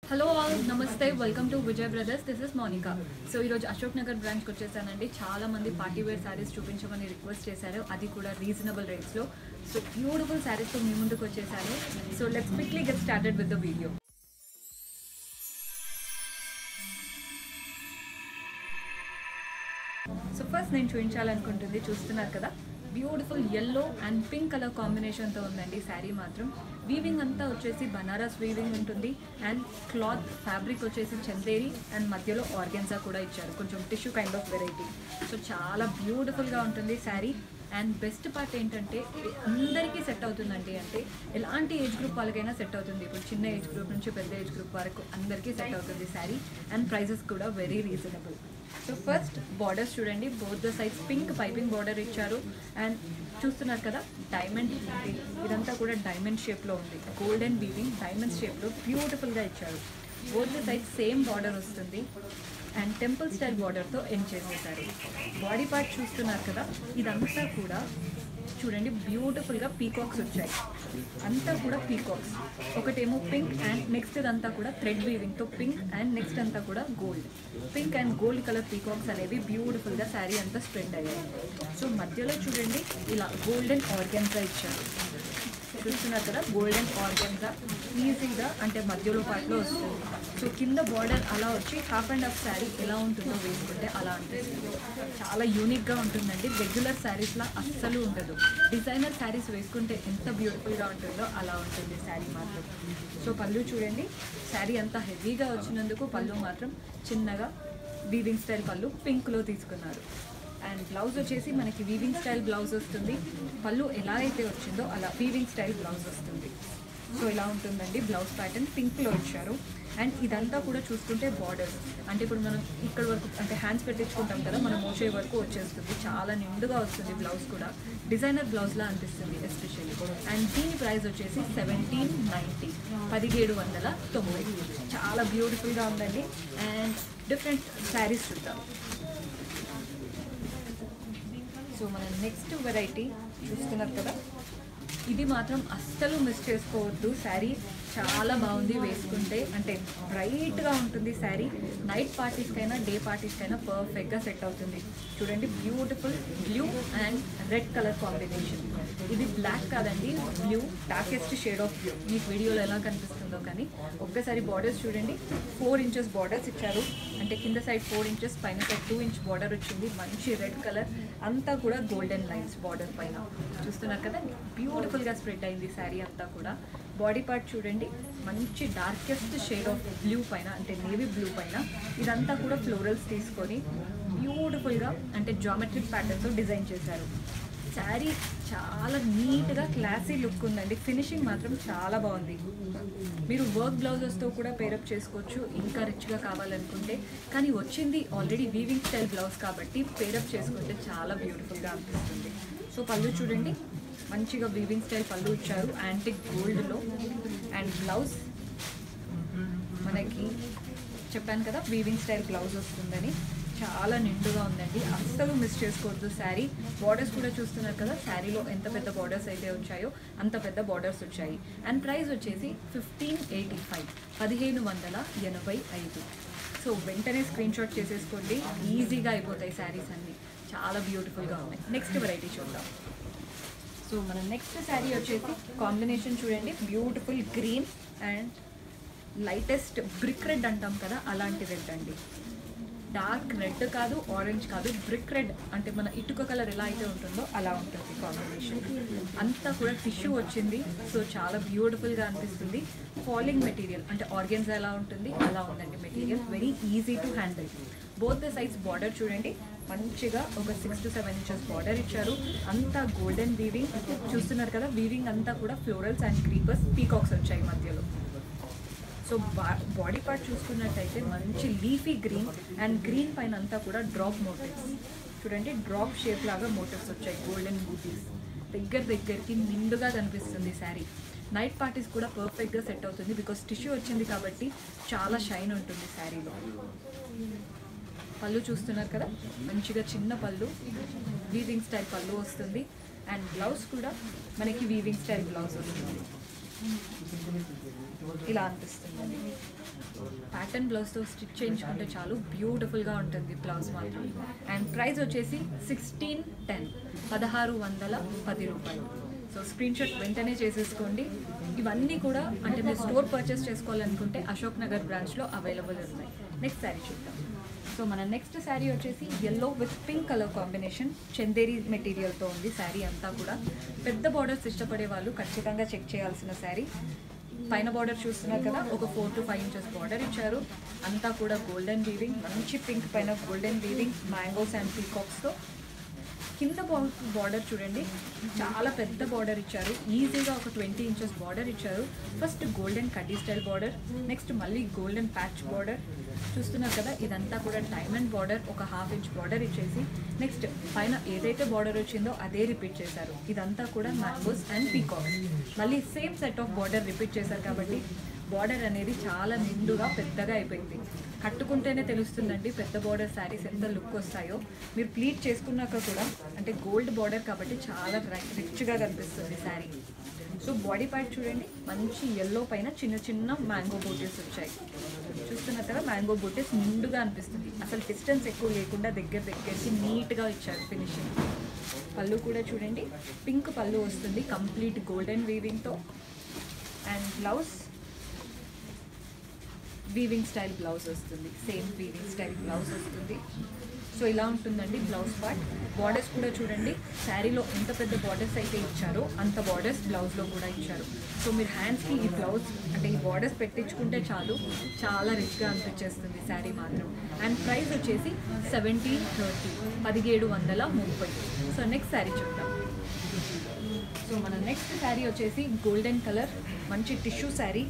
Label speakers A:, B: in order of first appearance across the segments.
A: hello all namaste welcome to Vijay brothers this is Monica so ఈరోజు అశోక్ నగర్ బ్రాంచ్కి వచ్చేసానండి చాలా మంది పార్టీ వేర్ శారీస్ చూపించమని రిక్వెస్ట్ చేశారు అది కూడా రీజనబుల్ రేట్స్లో సో బ్యూటిఫుల్ శారీస్తో మీ ముందుకు వచ్చేసాను so let's quickly get started with the video so first నేను చూపించాలనుకుంటుంది చూస్తున్నారు కదా beautiful yellow and pink colour కాంబినేషన్తో ఉందండి శారీ మాత్రం వీవింగ్ అంతా వచ్చేసి బనారస్ వీవింగ్ ఉంటుంది అండ్ క్లాత్ ఫ్యాబ్రిక్ వచ్చేసి చందేరి అండ్ మధ్యలో ఆర్గెన్జా కూడా ఇచ్చారు కొంచెం tissue kind of variety so చాలా బ్యూటిఫుల్గా ఉంటుంది శారీ అండ్ బెస్ట్ పార్ట్ ఏంటంటే ఇది అందరికీ సెట్ అవుతుందండి అంటే ఎలాంటి ఏజ్ గ్రూప్ వాళ్ళకైనా సెట్ అవుతుంది ఇప్పుడు చిన్న ఏజ్ గ్రూప్ నుంచి పెద్ద ఏజ్ గ్రూప్ వరకు అందరికీ సెట్ అవుతుంది శారీ అండ్ ప్రైజెస్ కూడా very reasonable so first borders చూడండి both the sides pink piping border ఇచ్చారు అండ్ చూస్తున్నారు కదా డైమండ్ ఇదంతా కూడా డైమండ్ షేప్లో ఉంది గోల్డెన్ వీవింగ్ డైమండ్ షేప్లో బ్యూటిఫుల్గా ఇచ్చారు both the side same border వస్తుంది అండ్ టెంపుల్ స్టైల్ బార్డర్తో ఎండ్ చేసేసారు బాడీ పార్ట్ చూస్తున్నారు కదా ఇదంతా కూడా చూడండి బ్యూటిఫుల్గా పీకాక్స్ వచ్చాయి అంతా కూడా పీకాక్స్ ఒకటేమో పింక్ అండ్ నెక్స్ట్ ఇదంతా కూడా థ్రెడ్ వీవింగ్తో పింక్ అండ్ నెక్స్ట్ అంతా కూడా gold pink and gold colour peacocks అనేవి బ్యూటిఫుల్గా శారీ అంతా స్ప్రెడ్ అయ్యాయి సో మధ్యలో చూడండి ఇలా గోల్డెన్ ఆర్గన్గా ఇచ్చారు చూస్తున్నారు కదా గోల్డెన్ ఆర్గన్గా ఈజీగా అంటే మధ్యలో పార్ట్లో వస్తుంది సో కింద బార్డర్ అలా వచ్చి హాఫ్ అండ్ హాఫ్ శారీ ఎలా ఉంటుందో వేసుకుంటే అలా అనిపిస్తుంది చాలా యూనిక్గా ఉంటుందండి రెగ్యులర్ శారీస్లా అస్సలు ఉండదు డిజైనర్ శారీస్ వేసుకుంటే ఎంత బ్యూటిఫుల్గా ఉంటుందో అలా ఉంటుంది శారీ మాత్రం సో పళ్ళు చూడండి శారీ అంత హెవీగా వచ్చినందుకు పళ్ళు మాత్రం చిన్నగా వీవింగ్ స్టైల్ పళ్ళు పింక్లో తీసుకున్నారు అండ్ బ్లౌజ్ వచ్చేసి మనకి వీవింగ్ స్టైల్ బ్లౌజ్ వస్తుంది పళ్ళు ఎలా అయితే వచ్చిందో అలా వీవింగ్ స్టైల్ బ్లౌజ్ వస్తుంది సో ఇలా ఉంటుందండి బ్లౌజ్ ప్యాటర్న్ పింక్లో ఇచ్చారు అండ్ ఇదంతా కూడా చూసుకుంటే బార్డర్ అంటే ఇప్పుడు మనం ఇక్కడ వరకు అంటే హ్యాండ్స్ పెట్టించుకుంటాం కదా మనం మోసే వరకు వచ్చేస్తుంది చాలా నిండుగా వస్తుంది బ్లౌజ్ కూడా డిజైనర్ బ్లౌజ్లా అనిపిస్తుంది ఎస్పెషల్లీ అండ్ దీని ప్రైస్ వచ్చేసి సెవెంటీన్ నైంటీ పదిహేడు వందల తొంభై చాలా బ్యూటిఫుల్గా ఉందండి అండ్ డిఫరెంట్ శారీస్ చూద్దాం సో మన నెక్స్ట్ వెరైటీ చూస్తున్నారు కదా ఇది మాత్రం అస్సలు మిస్ చేసుకోవద్దు శారీ చాలా బాగుంది వేసుకుంటే అంటే బ్రైట్గా ఉంటుంది శారీ నైట్ పార్టీస్కైనా డే పార్టీస్కైనా పర్ఫెక్ట్గా సెట్ అవుతుంది చూడండి beautiful blue and red colour combination ఇది బ్లాక్ కాదండి blue darkest shade of blue మీకు వీడియోలో ఎలా కనిపిస్తుందో కానీ ఒక్కసారి బార్డర్స్ చూడండి ఫోర్ ఇంచెస్ బార్డర్స్ ఇచ్చారు అంటే కింద సైడ్ ఫోర్ ఇంచెస్ పైన సైడ్ టూ ఇంచ్ బార్డర్ వచ్చింది మంచి రెడ్ కలర్ అంతా కూడా గోల్డెన్ లైన్స్ బార్డర్ పైన చూస్తున్నారు కదా బ్యూటిఫుల్గా స్ప్రెడ్ అయింది శారీ అంతా కూడా బాడీ పార్ట్ చూడండి మంచి డార్కెస్ట్ షేడ్ ఆఫ్ బ్లూ పైన అంటే నేవీ బ్లూ పైన ఇదంతా కూడా ఫ్లోరల్స్ తీసుకొని బ్యూటిఫుల్గా అంటే జామెట్రిక్ ప్యాటర్న్తో డిజైన్ చేశారు శారీ చాలా నీట్గా క్లాసీ లుక్ ఉందండి ఫినిషింగ్ మాత్రం చాలా బాగుంది మీరు వర్క్ బ్లౌజెస్తో కూడా పేరప్ చేసుకోవచ్చు ఇంకా రిచ్గా కావాలనుకుంటే కానీ వచ్చింది ఆల్రెడీ వీవింగ్ స్టైల్ బ్లౌజ్ కాబట్టి పేరప్ చేసుకుంటే చాలా బ్యూటిఫుల్గా అనిపిస్తుంది సో పళ్ళు చూడండి మంచిగా వీవింగ్ స్టైల్ పళ్ళు ఇచ్చారు యాంటిక్ గోల్డ్లో అండ్ బ్లౌజ్ మనకి చెప్పాను కదా వీవింగ్ స్టైల్ బ్లౌజ్ వస్తుందని చాలా నిండుగా ఉందండి అస్సలు మిస్ చేసుకోవద్దు శారీ బార్డర్స్ కూడా చూస్తున్నారు కదా శారీలో ఎంత పెద్ద బార్డర్స్ అయితే వచ్చాయో అంత పెద్ద బార్డర్స్ వచ్చాయి అండ్ ప్రైస్ వచ్చేసి ఫిఫ్టీన్ ఎయిటీ ఫైవ్ పదిహేను వందల ఎనభై ఐదు సో వెంటనే స్క్రీన్ షాట్ చేసేసుకోండి ఈజీగా అయిపోతాయి శారీస్ అన్నీ చాలా బ్యూటిఫుల్గా ఉన్నాయి నెక్స్ట్ వెరైటీ చూద్దాం సో మన నెక్స్ట్ శారీ వచ్చేసి కాంబినేషన్ చూడండి beautiful green and lightest brick red అంటాం కదా అలాంటి రెడ్ అండి డార్క్ రెడ్ కాదు ఆరెంజ్ కాదు బ్రిక్ రెడ్ అంటే మన ఇటుక కలర్ ఎలా అయితే ఉంటుందో అలా ఉంటుంది కాంబినేషన్ అంతా కూడా టిష్యూ వచ్చింది సో చాలా బ్యూటిఫుల్గా అనిపిస్తుంది ఫాలింగ్ మెటీరియల్ అంటే ఆర్గన్స్ ఎలా ఉంటుంది అలా ఉందండి material very easy to handle both the sides border చూడండి మంచిగా ఒక six to seven inches border ఇచ్చారు అంతా గోల్డెన్ వీవింగ్ చూస్తున్నారు కదా వీవింగ్ అంతా కూడా ఫ్లోరల్స్ అండ్ క్రీపర్స్ పీకాక్స్ వచ్చాయి మధ్యలో సో బా బాడీ పార్ట్ చూసుకున్నట్టయితే మంచి లీఫీ గ్రీన్ అండ్ గ్రీన్ పైన అంతా కూడా డ్రాప్ మోటివ్స్ చూడండి డ్రాప్ షేప్ లాగా మోటివ్స్ వచ్చాయి గోల్డెన్ బూటీస్ దగ్గర దగ్గరికి నిండుగా కనిపిస్తుంది శారీ నైట్ పార్టీస్ కూడా పర్ఫెక్ట్గా సెట్ అవుతుంది బికాస్ టిష్యూ వచ్చింది కాబట్టి చాలా షైన్ ఉంటుంది శారీలో పళ్ళు చూస్తున్నారు కదా మంచిగా చిన్న పళ్ళు వీవింగ్ స్టైల్ పళ్ళు వస్తుంది అండ్ బ్లౌజ్ కూడా మనకి వీవింగ్ స్టైల్ బ్లౌజ్ వస్తుంది ఇలా అనిపిస్తుంది ప్యాటర్న్ బ్లౌజ్తో స్టిచ్ చేయించుకుంటే చాలు బ్యూటిఫుల్గా ఉంటుంది బ్లౌజ్ మాత్రం అండ్ ప్రైస్ వచ్చేసి సిక్స్టీన్ టెన్ పదహారు వందల పది రూపాయలు సో స్క్రీన్ షాట్ వెంటనే చేసేసుకోండి ఇవన్నీ కూడా అంటే మీరు స్టోర్ పర్చేస్ చేసుకోవాలనుకుంటే అశోక్ నగర్ బ్రాంచ్లో అవైలబుల్ ఉన్నాయి నెక్స్ట్ శారీ చూద్దాం సో మన నెక్స్ట్ శారీ వచ్చేసి yellow with pink colour combination Chanderi మెటీరియల్తో ఉంది శారీ అంతా కూడా పెద్ద బార్డర్స్ ఇష్టపడే వాళ్ళు ఖచ్చితంగా చెక్ చేయాల్సిన శారీ పైన బార్డర్ చూస్తున్నారు కదా ఒక four to five inches border ఇచ్చారు అంతా కూడా గోల్డెన్ వీవింగ్ మంచి పింక్ పైన గోల్డెన్ వీవింగ్ మ్యాంగోస్ అండ్ పీకాక్స్తో కింద బార్డర్ చూడండి చాలా పెద్ద బార్డర్ ఇచ్చారు ఈజీగా ఒక ట్వంటీ ఇంచెస్ బార్డర్ ఇచ్చారు ఫస్ట్ గోల్డెన్ కడ్డీ స్టైల్ బార్డర్ నెక్స్ట్ మళ్ళీ గోల్డెన్ ప్యాచ్ బార్డర్ చూస్తున్నారు కదా ఇదంతా కూడా డైమండ్ బార్డర్ ఒక హాఫ్ ఇంచ్ బార్డర్ ఇచ్చేసి నెక్స్ట్ పైన ఏదైతే బార్డర్ వచ్చిందో అదే రిపీట్ చేశారు ఇదంతా కూడా మ్యాంగోస్ అండ్ పీకాక్ మళ్ళీ same set of border repeat చేశారు కాబట్టి బార్డర్ అనేది చాలా నిండుగా పెద్దగా అయిపోయింది కట్టుకుంటేనే తెలుస్తుందండి పెద్ద బార్డర్ శారీస్ ఎంత లుక్ వస్తాయో మీరు ప్లీట్ చేసుకున్నాక కూడా అంటే గోల్డ్ బార్డర్ కాబట్టి చాలా రిచ్గా కనిపిస్తుంది శారీ సో బాడీ పార్ట్ చూడండి మంచి ఎల్లో పైన చిన్న చిన్న మ్యాంగో బూటీస్ వచ్చాయి చూస్తున్నారు కదా మ్యాంగో బూటీస్ నిండుగా అనిపిస్తుంది అసలు డిస్టెన్స్ ఎక్కువ లేకుండా దగ్గర దగ్గరికి నీట్గా ఇచ్చారు ఫినిషింగ్ పళ్ళు కూడా చూడండి పింక్ పళ్ళు వస్తుంది కంప్లీట్ గోల్డెన్ వీవింగ్తో and blouse weaving style blouse వస్తుంది సేమ్ వీవింగ్ స్టైల్ బ్లౌజ్ వస్తుంది సో ఇలా ఉంటుందండి బ్లౌజ్ పార్ట్ బార్డర్స్ కూడా చూడండి శారీలో ఎంత పెద్ద బార్డర్స్ అయితే ఇచ్చారో అంత బార్డర్స్ బ్లౌజ్లో కూడా ఇచ్చారు సో మీరు హ్యాండ్స్కి ఈ బ్లౌజ్ అంటే ఈ బార్డర్స్ పెట్టించుకుంటే చాలు చాలా రిచ్గా అనిపించేస్తుంది శారీ మాత్రం అండ్ ప్రైస్ వచ్చేసి సెవెంటీన్ థర్టీ పదిహేడు వందల ముప్పై సో నెక్స్ట్ శారీ చూద్దాం సో మన నెక్స్ట్ శారీ వచ్చేసి గోల్డెన్ కలర్ మంచి టిష్యూ శారీ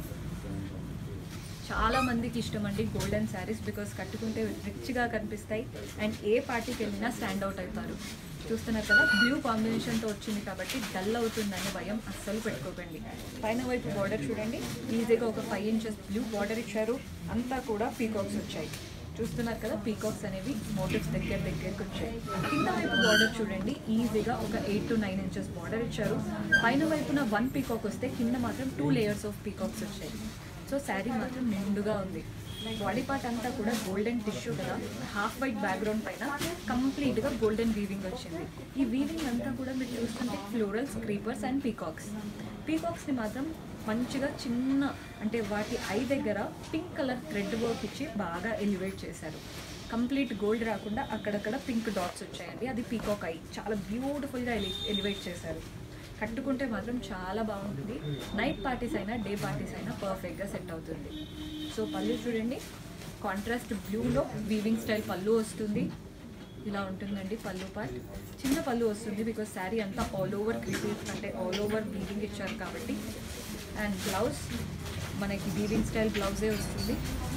A: చాలా మందికి ఇష్టం అండి గోల్డెన్ శారీస్ బికాస్ కట్టుకుంటే రిచ్గా కనిపిస్తాయి అండ్ ఏ పార్టీకి వెళ్ళినా స్టాండ్ అవుట్ అవుతారు చూస్తున్నారు కదా బ్లూ కాంబినేషన్తో వచ్చింది కాబట్టి డల్ అవుతుందనే భయం అస్సలు పెట్టుకోకండి పైన వైపు బార్డర్ చూడండి ఈజీగా ఒక ఫైవ్ ఇంచెస్ బ్లూ బార్డర్ ఇచ్చారు అంతా కూడా పీకాక్స్ వచ్చాయి చూస్తున్నారు కదా పీకాక్స్ అనేవి మోటివ్స్ దగ్గర దగ్గరకు వచ్చాయి కింద వైపు బార్డర్ చూడండి ఈజీగా ఒక eight to nine inches border ఇచ్చారు పైన వైపున వన్ పీకాక్ వస్తే కింద మాత్రం టూ లేయర్స్ ఆఫ్ పీకాక్స్ వచ్చాయి సో శారీ మాత్రం నిండుగా ఉంది బాడీ పార్ట్ అంతా కూడా గోల్డెన్ టిష్యూ కదా హాఫ్ వైట్ బ్యాక్గ్రౌండ్ పైన కంప్లీట్గా గోల్డెన్ వీవింగ్ వచ్చింది ఈ వీవింగ్ అంతా కూడా మీరు చూస్తుంటే ఫ్లోరల్స్ క్రీపర్స్ అండ్ పీకాక్స్ పీకాక్స్ని మాత్రం మంచిగా చిన్న అంటే వాటి ఐ దగ్గర పింక్ కలర్ థ్రెడ్ వర్క్ ఇచ్చి బాగా ఎలివేట్ చేశారు కంప్లీట్ గోల్డ్ రాకుండా అక్కడక్కడ పింక్ డాట్స్ వచ్చాయండి అది పీకాక్ ఐ చాలా బ్యూటిఫుల్గా ఎలి ఎలివేట్ చేశారు కట్టుకుంటే మాత్రం చాలా బాగుంటుంది నైట్ పార్టీస్ అయినా డే పార్టీస్ అయినా పర్ఫెక్ట్గా సెట్ అవుతుంది సో పళ్ళు చూడండి కాంట్రాస్ట్ బ్లూలో వీవింగ్ స్టైల్ పళ్ళు వస్తుంది ఇలా ఉంటుందండి పళ్ళు పార్ట్ చిన్న పళ్ళు వస్తుంది బికాస్ శారీ అంతా ఆల్ ఓవర్ క్రీపీస్ అంటే ఆల్ ఓవర్ వీవింగ్ ఇచ్చారు కాబట్టి అండ్ బ్లౌజ్ మనకి వీవింగ్ స్టైల్ బ్లౌజే వస్తుంది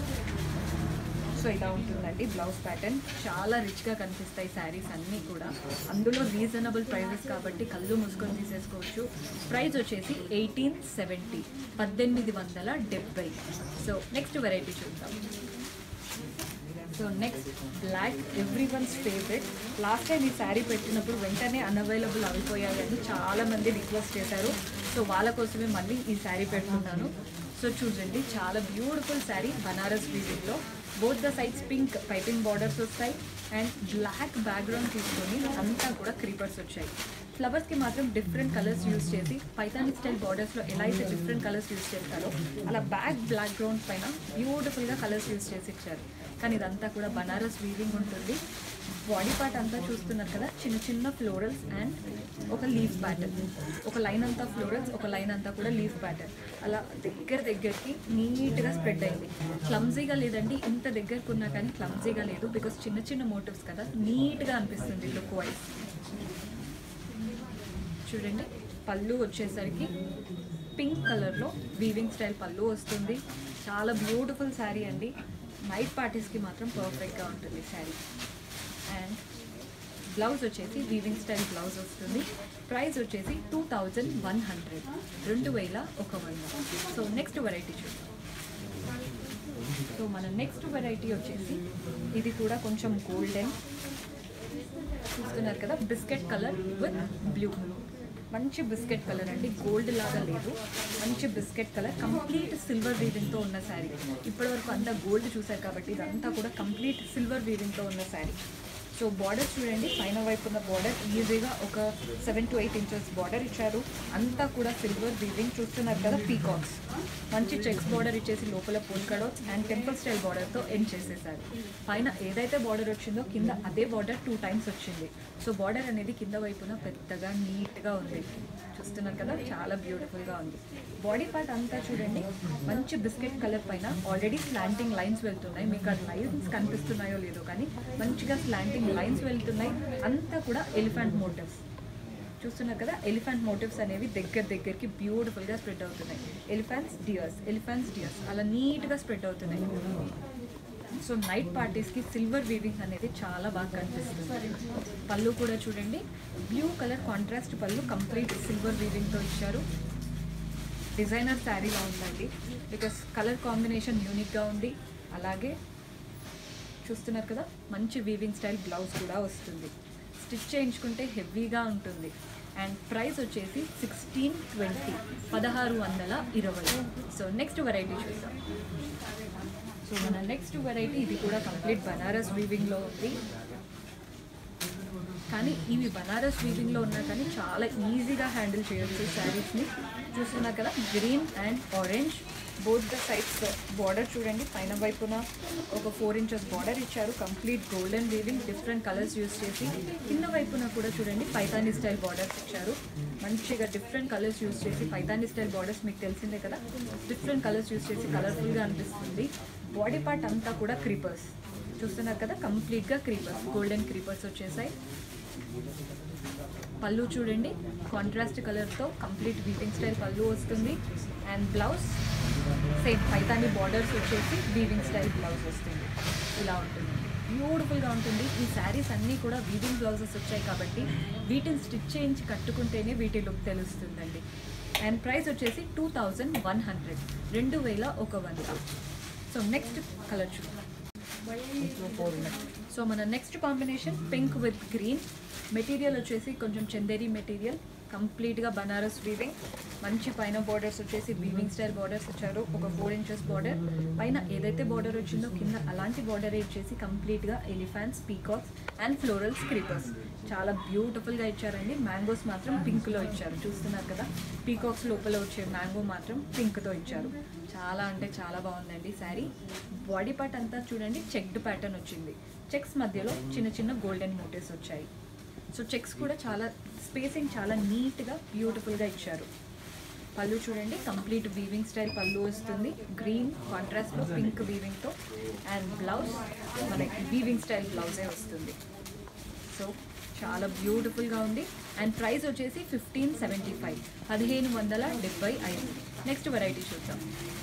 A: సో ఇలా ఉంటుందండి బ్లౌజ్ ప్యాటర్న్ చాలా రిచ్గా కనిపిస్తాయి శారీస్ అన్నీ కూడా అందులో రీజనబుల్ ప్రైజెస్ కాబట్టి కళ్ళు మూసుకొని తీసేసుకోవచ్చు ప్రైస్ వచ్చేసి ఎయిటీన్ సెవెంటీ పద్దెనిమిది వందల డెబ్బై సో నెక్స్ట్ వెరైటీ చూద్దాం so next black every one's favourite last time ఈ శారీ పెట్టినప్పుడు వెంటనే అన్అవైలబుల్ అయిపోయాయని చాలా మంది రిక్వెస్ట్ చేశారు సో వాళ్ళ కోసమే మళ్ళీ ఈ శారీ పెడుతున్నాను సో చూడండి చాలా బ్యూటిఫుల్ శారీ బనారస్ వీవింగ్లో both the sides pink piping borders వస్తాయి అండ్ బ్లాక్ బ్యాక్గ్రౌండ్ తీసుకొని అంతా కూడా క్రీపర్స్ వచ్చాయి ఫ్లవర్స్కి మాత్రం డిఫరెంట్ కలర్స్ యూస్ చేసి పైతానిక్ స్టైల్ బార్డర్స్లో ఎలా అయితే డిఫరెంట్ కలర్స్ యూస్ చేస్తారో అలా బ్యాక్ బ్లాక్ గ్రౌండ్ పైన బ్యూటిఫుల్గా కలర్స్ యూస్ చేసి ఇచ్చారు కానీ ఇదంతా కూడా బనారస్ వీవింగ్ ఉంటుంది బాడీ పార్ట్ అంతా చూస్తున్నారు కదా చిన్న చిన్న ఫ్లోరల్స్ అండ్ ఒక లీఫ్ ప్యాటర్న్ ఒక లైన్ అంతా ఫ్లోరల్స్ ఒక లైన్ అంతా కూడా లీఫ్ ప్యాటర్న్ అలా దగ్గర దగ్గరికి నీట్గా స్ప్రెడ్ అయింది క్లమ్జీగా లేదండి ఇంత దగ్గరకు ఉన్నా కానీ క్లమ్జీగా లేదు బికాస్ చిన్న చిన్న మోటివ్స్ కదా నీట్గా అనిపిస్తుంది లుక్ వైజ్ చూడండి పళ్ళు వచ్చేసరికి పింక్ కలర్లో వీవింగ్ స్టైల్ పళ్ళు వస్తుంది చాలా బ్యూటిఫుల్ శారీ అండి నైట్ పార్టీస్కి మాత్రం పర్ఫెక్ట్గా ఉంటుంది శారీ అండ్ బ్లౌజ్ వచ్చేసి వీవింగ్ స్టైల్ బ్లౌజ్ వస్తుంది ప్రైస్ వచ్చేసి టూ థౌజండ్ వన్ హండ్రెడ్ రెండు వేల ఒక వంద సో నెక్స్ట్ వెరైటీ చూద్దాం సో మన నెక్స్ట్ వెరైటీ వచ్చేసి ఇది కూడా కొంచెం గోల్డెన్ చూస్తున్నారు కదా బిస్కెట్ కలర్ విత్ బ్లూ మంచి బిస్కెట్ కలర్ అండి గోల్డ్ లాగా లేదు మంచి బిస్కెట్ కలర్ కంప్లీట్ సిల్వర్ వీవింగ్తో ఉన్న శారీ ఇప్పటివరకు అంతా గోల్డ్ చూసారు కాబట్టి ఇదంతా కూడా కంప్లీట్ సిల్వర్ వీవింగ్తో ఉన్న శారీ సో బార్డర్ చూడండి పైన వైపు ఉన్న బార్డర్ ఈజీగా ఒక seven to eight inches border ఇచ్చారు అంతా కూడా సిల్వర్ వీవింగ్ చూస్తున్నారు కదా పీకాక్స్ మంచి చెక్స్ బార్డర్ ఇచ్చేసి లోపల పోల్కడోట్స్ అండ్ టెంపుల్ స్టైల్ బార్డర్తో ఎండ్ చేసేసారు పైన ఏదైతే బార్డర్ వచ్చిందో కింద అదే బార్డర్ టూ టైమ్స్ వచ్చింది సో బార్డర్ అనేది కింద వైపున పెద్దగా నీట్గా ఉంది చూస్తున్నారు కదా చాలా బ్యూటిఫుల్గా ఉంది బాడీ పార్ట్ అంతా చూడండి మంచి బిస్కెట్ కలర్ పైన ఆల్రెడీ స్లాంటింగ్ లైన్స్ వెళ్తున్నాయి మీకు ఆ లైన్స్ కనిపిస్తున్నాయో లేదో కానీ మంచిగా స్లాంటింగ్ లైన్స్ వెళ్తున్నాయి అంతా కూడా ఎలిఫెంట్ మోటివ్స్ చూస్తున్నారు కదా ఎలిఫెంట్ మోటివ్స్ అనేవి దగ్గర దగ్గరికి బ్యూటిఫుల్గా స్ప్రెడ్ అవుతున్నాయి ఎలిఫెంట్స్ డియర్స్ ఎలిఫెంట్స్ డియర్స్ అలా నీట్గా స్ప్రెడ్ అవుతున్నాయి సో నైట్ పార్టీస్కి సిల్వర్ వీవింగ్ అనేది చాలా బాగా కనిపిస్తుంది పళ్ళు కూడా చూడండి బ్లూ కలర్ కాంట్రాస్ట్ పళ్ళు కంప్లీట్ సిల్వర్ వీవింగ్తో ఇచ్చారు డిజైనర్ శారీలా ఉందండి బికాస్ కలర్ కాంబినేషన్ యూనిక్గా ఉంది అలాగే చూస్తున్నారు కదా మంచి వీవింగ్ స్టైల్ బ్లౌజ్ కూడా వస్తుంది స్టిచ్ చేయించుకుంటే హెవీగా ఉంటుంది అండ్ ప్రైస్ వచ్చేసి సిక్స్టీన్ ట్వంటీ పదహారు వందల ఇరవై సో నెక్స్ట్ వెరైటీ చూద్దాం సో మన నెక్స్ట్ వెరైటీ ఇది కూడా కంప్లీట్ బనారస్ వీవింగ్లో ఉంది కానీ ఇవి బనారస్ వీవింగ్లో ఉన్నా కానీ చాలా ఈజీగా హ్యాండిల్ చేయొచ్చు శారీస్ని చూస్తున్నారు కదా green and orange both the sides border చూడండి పైన వైపున ఒక ఫోర్ ఇంచెస్ బార్డర్ ఇచ్చారు complete golden weaving different colours use చేసి కింద వైపున కూడా చూడండి పైతానీ స్టైల్ బార్డర్స్ ఇచ్చారు మంచిగా డిఫరెంట్ కలర్స్ యూస్ చేసి పైతానీ స్టైల్ బార్డర్స్ మీకు తెలిసిందే కదా డిఫరెంట్ కలర్స్ యూస్ చేసి కలర్ఫుల్గా అనిపిస్తుంది బాడీ పార్ట్ అంతా కూడా క్రీపర్స్ చూస్తున్నారు కదా కంప్లీట్గా క్రీపర్స్ గోల్డెన్ క్రీపర్స్ వచ్చేసాయి పళ్ళు చూడండి కాంట్రాస్ట్ కలర్తో కంప్లీట్ వీవింగ్ స్టైల్ పళ్ళు వస్తుంది and blouse same Paithani borders వచ్చేసి వీవింగ్ స్టైల్ బ్లౌజ్ వస్తుంది ఇలా ఉంటుంది బ్యూటిఫుల్గా ఉంటుంది ఈ శారీస్ అన్నీ కూడా వీవింగ్ బ్లౌజెస్ వచ్చాయి కాబట్టి వీటిని స్టిచ్ చేయించి కట్టుకుంటేనే వీటి లుక్ తెలుస్తుందండి అండ్ ప్రైస్ వచ్చేసి టూ థౌజండ్ వన్ హండ్రెడ్ రెండు వేల ఒక వంద సో నెక్స్ట్ కలర్ చూద్దాం సో మన next combination pink with green material వచ్చేసి కొంచెం చందేరి మెటీరియల్ కంప్లీట్గా బనారస్ వీవింగ్ మంచి పైన బార్డర్స్ వచ్చేసి వీవింగ్ స్టైల్ బార్డర్స్ ఇచ్చారు ఒక ఫోర్ ఇంచెస్ బార్డర్ పైన ఏదైతే బార్డర్ వచ్చిందో కింద అలాంటి బార్డర్ ఇచ్చేసి కంప్లీట్గా elephants peacocks and florals creepers చాలా బ్యూటిఫుల్గా ఇచ్చారండి మ్యాంగోస్ మాత్రం పింక్లో ఇచ్చారు చూస్తున్నారు కదా పీకాక్స్ లోపల వచ్చే మ్యాంగో మాత్రం పింక్తో ఇచ్చారు చాలా అంటే చాలా బాగుందండి శారీ బాడీ పార్ట్ అంతా చూడండి చెక్డ్ ప్యాటర్న్ వచ్చింది చెక్స్ మధ్యలో చిన్న చిన్న గోల్డెన్ మోటివ్స్ వచ్చాయి సో చెక్స్ కూడా చాలా స్పేసింగ్ చాలా నీట్గా బ్యూటిఫుల్గా ఇచ్చారు పళ్ళు చూడండి కంప్లీట్ వీవింగ్ స్టైల్ పళ్ళు వస్తుంది గ్రీన్ కాంట్రాస్ట్లో పింక్ వీవింగ్తో అండ్ బ్లౌజ్ మనకి వీవింగ్ స్టైల్ బ్లౌజే వస్తుంది సో చాలా బ్యూటిఫుల్గా ఉంది అండ్ ప్రైస్ వచ్చేసి ఫిఫ్టీన్ సెవెంటీ ఫైవ్ పదిహేను వందల డెబ్బై ఐదు నెక్స్ట్ వెరైటీ చూద్దాం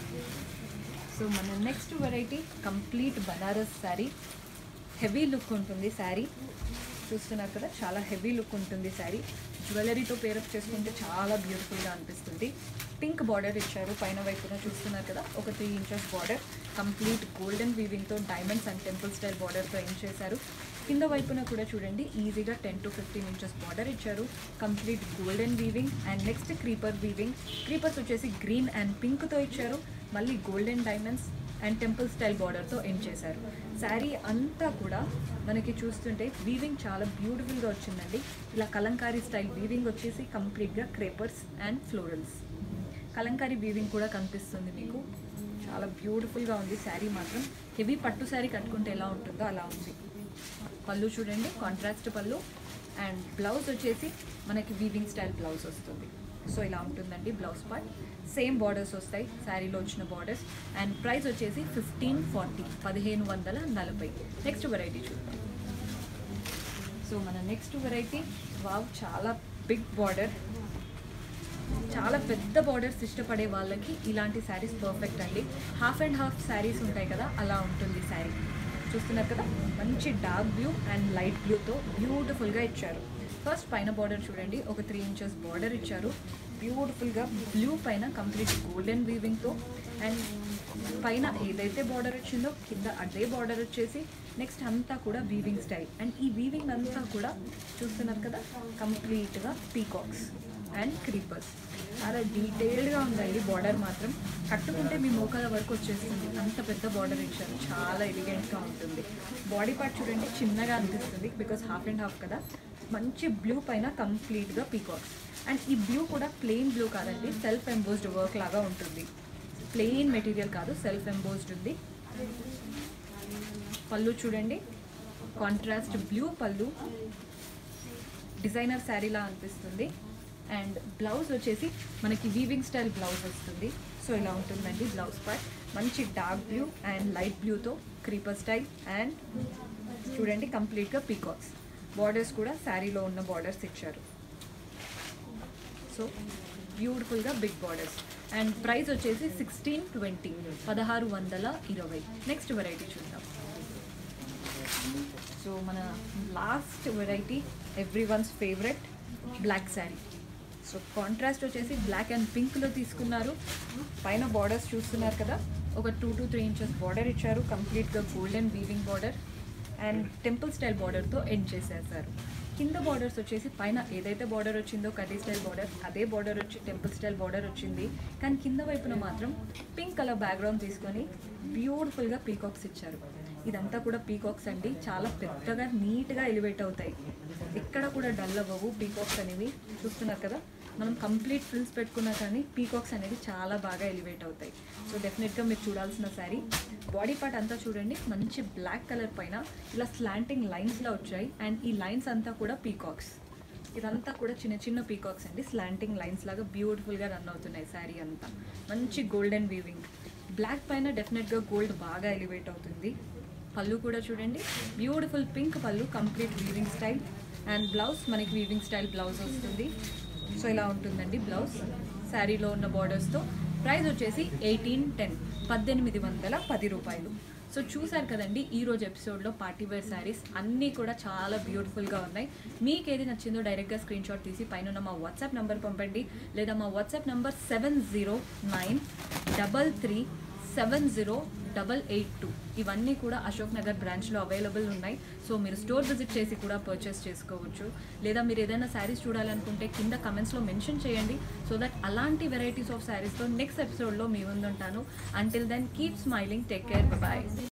A: సో మన next variety complete Banaras sari heavy look ఉంటుంది శారీ చూస్తున్నారు కదా చాలా హెవీ లుక్ ఉంటుంది శారీ జ్యువెలరీతో పేరప్ చేసుకుంటే చాలా బ్యూటిఫుల్గా అనిపిస్తుంది పింక్ బార్డర్ ఇచ్చారు పైన వైపున చూస్తున్నారు కదా ఒక three inches border complete golden వీవింగ్తో డైమండ్స్ అండ్ టెంపుల్ స్టైల్ బార్డర్తో ఏం చేశారు కింద వైపున కూడా చూడండి ఈజీగా ten to fifteen inches border ఇచ్చారు complete golden weaving and next creeper weaving creepers వచ్చేసి గ్రీన్ అండ్ పింక్తో ఇచ్చారు మళ్ళీ golden diamonds and temple style బార్డర్తో ఎండ్ చేశారు శారీ అంతా కూడా మనకి చూస్తుంటే వీవింగ్ చాలా బ్యూటిఫుల్గా వచ్చిందండి ఇలా కలంకారీ స్టైల్ వీవింగ్ వచ్చేసి కంప్లీట్గా creepers and florals Kalamkari weaving కూడా కనిపిస్తుంది మీకు చాలా బ్యూటిఫుల్గా ఉంది శారీ మాత్రం హెవీ పట్టు శారీ కట్టుకుంటే ఎలా ఉంటుందో అలా ఉంది పళ్ళు చూడండి కాంట్రాస్ట్ పళ్ళు అండ్ బ్లౌజ్ వచ్చేసి మనకి వీవింగ్ స్టైల్ బ్లౌజ్ వస్తుంది సో ఇలా ఉంటుందండి బ్లౌజ్ పార్ట్ సేమ్ బార్డర్స్ వస్తాయి శారీలో వచ్చిన బార్డర్స్ అండ్ ప్రైస్ వచ్చేసి ఫిఫ్టీన్ ఫార్టీ పదిహేను వందల నలభై నెక్స్ట్ వెరైటీ చూద్దాం సో మన నెక్స్ట్ వెరైటీ వావ్ చాలా బిగ్ బార్డర్ చాలా పెద్ద బార్డర్స్ ఇష్టపడే వాళ్ళకి ఇలాంటి శారీస్ పర్ఫెక్ట్ అండి హాఫ్ అండ్ హాఫ్ శారీస్ ఉంటాయి కదా అలా ఉంటుంది శారీ చూస్తున్నారు కదా మంచి డార్క్ బ్లూ అండ్ లైట్ బ్లూతో బ్యూటిఫుల్గా ఇచ్చారు ఫస్ట్ పైన బార్డర్ చూడండి ఒక త్రీ ఇంచెస్ బార్డర్ ఇచ్చారు బ్యూటిఫుల్గా బ్లూ పైన కంప్లీట్ గోల్డెన్ వీవింగ్తో అండ్ పైన ఏదైతే బార్డర్ వచ్చిందో కింద అదే బార్డర్ వచ్చేసి నెక్స్ట్ అంతా కూడా వీవింగ్ స్టైల్ అండ్ ఈ వీవింగ్ అంతా కూడా చూస్తున్నారు కదా కంప్లీట్గా పీకాక్స్ అండ్ క్రీపర్స్ చాలా డీటెయిల్డ్గా ఉందండి బార్డర్ మాత్రం కట్టుకుంటే మీ మోకాల వరకు వచ్చేస్తుంది అంత పెద్ద బార్డర్ ఇచ్చారు చాలా ఎలిగెంట్గా ఉంటుంది బాడీ పార్ట్ చూడండి చిన్నగా అనిపిస్తుంది బికాస్ హాఫ్ అండ్ హాఫ్ కదా మంచి బ్లూ పైన కంప్లీట్గా పీకాక్స్ అండ్ ఈ బ్లూ కూడా ప్లెయిన్ బ్లూ కాదండి సెల్ఫ్ ఎంబోస్డ్ వర్క్ లాగా ఉంటుంది ప్లెయిన్ మెటీరియల్ కాదు సెల్ఫ్ ఎంబోస్డ్ ఉంది పళ్ళు చూడండి కాంట్రాస్ట్ బ్లూ పళ్ళు డిజైనర్ శారీలా అనిపిస్తుంది అండ్ బ్లౌజ్ వచ్చేసి మనకి వీవింగ్ స్టైల్ బ్లౌజ్ వస్తుంది సో ఇలా ఉంటుందండి బ్లౌజ్ పార్ట్ మంచి డార్క్ బ్లూ అండ్ లైట్ బ్లూతో క్రీపర్ స్టైల్ అండ్ చూడండి కంప్లీట్గా పీకాక్స్ బార్డర్స్ కూడా శారీలో ఉన్న బార్డర్స్ ఇచ్చారు సో బ్యూటిఫుల్గా బిగ్ బార్డర్స్ అండ్ ప్రైస్ వచ్చేసి సిక్స్టీన్ ట్వంటీ పదహారు వందల ఇరవై నెక్స్ట్ వెరైటీ చూద్దాం సో మన last variety every one's favourite black sari so contrast వచ్చేసి బ్లాక్ అండ్ పింక్లో తీసుకున్నారు పైన బార్డర్స్ చూస్తున్నారు కదా ఒక two to three inches border ఇచ్చారు కంప్లీట్గా golden weaving border and temple style బార్డర్తో ఎండ్ చేసేసారు కింద బార్డర్స్ వచ్చేసి పైన ఏదైతే బార్డర్ వచ్చిందో కర్రీ స్టైల్ బార్డర్ అదే బార్డర్ వచ్చి టెంపుల్ స్టైల్ బార్డర్ వచ్చింది కానీ కింద వైపున మాత్రం పింక్ కలర్ బ్యాక్గ్రౌండ్ తీసుకొని బ్యూటిఫుల్గా పీకాక్స్ ఇచ్చారు ఇదంతా కూడా పీకాక్స్ అండి చాలా పెద్దగా నీట్గా ఎలివేట్ అవుతాయి ఎక్కడ కూడా డల్ అవ్వవు పీకాక్స్ అనేవి చూస్తున్నారు కదా మనం కంప్లీట్ ఫ్రిల్స్ పెట్టుకున్నా కానీ పీకాక్స్ అనేది చాలా బాగా ఎలివేట్ అవుతాయి సో డెఫినెట్గా మీరు చూడాల్సిన శారీ బాడీ పార్ట్ అంతా చూడండి మంచి బ్లాక్ కలర్ పైన ఇలా స్లాంటింగ్ లైన్స్లో వచ్చాయి అండ్ ఈ లైన్స్ అంతా కూడా పీకాక్స్ ఇదంతా కూడా చిన్న చిన్న పీకాక్స్ అండి స్లాంటింగ్ లైన్స్ లాగా బ్యూటిఫుల్గా రన్ అవుతున్నాయి శారీ అంతా మంచి గోల్డెన్ వీవింగ్ బ్లాక్ పైన డెఫినెట్గా గోల్డ్ బాగా ఎలివేట్ అవుతుంది పళ్ళు కూడా చూడండి బ్యూటిఫుల్ పింక్ పళ్ళు complete weaving style and blouse మనకి వీవింగ్ స్టైల్ బ్లౌజ్ వస్తుంది సో ఇలా ఉంటుందండి బ్లౌజ్ శారీలో ఉన్న బార్డర్స్తో ప్రైస్ వచ్చేసి ఎయిటీన్ టెన్ పద్దెనిమిది వందల పది రూపాయలు సో చూసారు కదండి ఈ రోజు ఎపిసోడ్లో పార్టీ వేర్ శారీస్ అన్నీ కూడా చాలా బ్యూటిఫుల్గా ఉన్నాయి మీకు ఏది నచ్చిందో డైరెక్ట్గా స్క్రీన్ షాట్ తీసి పైన ఉన్న మా వాట్సాప్ నెంబర్ పంపండి లేదా మా WhatsApp number seven zero nine double three seven zero double eight two ఇవన్నీ కూడా అశోక్ నగర్ బ్రాంచ్లో అవైలబుల్ ఉన్నాయి సో మీరు స్టోర్ విజిట్ చేసి కూడా పర్చేస్ చేసుకోవచ్చు లేదా మీరు ఏదైనా శారీస్ చూడాలనుకుంటే కింద కమెంట్స్లో మెన్షన్ చేయండి సో దట్ అలాంటి వెరైటీస్ ఆఫ్ శారీస్తో నెక్స్ట్ ఎపిసోడ్లో మీ ముందుంటాను until then keep smiling take care bye